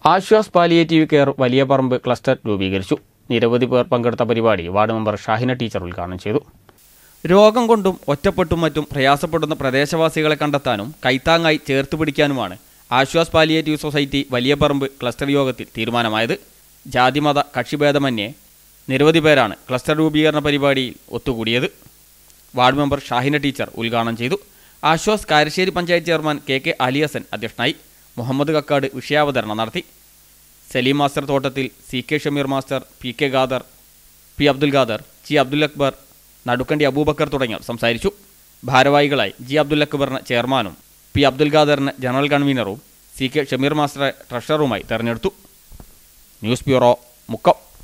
Aswas palliative care വലിയ പറമ്പ് cluster രൂപീകരിച്ചു നിരവധി പേർ പങ്കെടുത്ത പരിപാടി വാർഡ് മെമ്പർ ഷാഹിന ടീച്ചർ ഉദ്ഘാടനം ചെയ്തു രോഗം കൊണ്ടും ഒറ്റപ്പെട്ടും മറ്റും പ്രയാസപ്പെടുന്ന പ്രദേശവാസികളെ കണ്ടെത്താനും കൈത്താങ്ങായി ചേർത്ത് പിടിക്കാനുമാണ് ആശ്വാസ് പാലിയേറ്റീവ് സൊസൈറ്റി വലിയ പറമ്പ് ക്ലസ്റ്റർ യോഗത്തിൽ തീരുമാനമായത് ജാതിമത കക്ഷിഭേദമന്യേ നിരവധി പേരാണ് ക്ലസ്റ്റർ രൂപീകരണ പരിപാടിയിൽ ഒത്തുകൂടിയത് വാർഡ് മെമ്പർ ഷാഹിന ടീച്ചർ ഉദ്ഘാടനം ചെയ്തു Aashwas Karassery panchayat chairman K K Aliyasan അധ്യക്ഷനായി മുഹമ്മദ് കക്കാട് വിഷയാവതരണം നടത്തി Saleem master Thottathil C K Shameer master P K Khader P Abdul Khader G Abdul Akbar Nadukkandi Abubakar തുടങ്ങിയവർ സംസാരിച്ചു ഭാരവാഹികളായി ജി അബ്ദുൽ അക്ബറിന് ചെയർമാനും പി അബ്ദുൽ ഖാദറിന് ജനറൽ കൺവീനറും സി കെ ഷമീർ മാസ്റ്ററെ ട്രഷററുമായി തെരഞ്ഞെടുത്തു ന്യൂസ് ബ്യൂറോ മുക്കം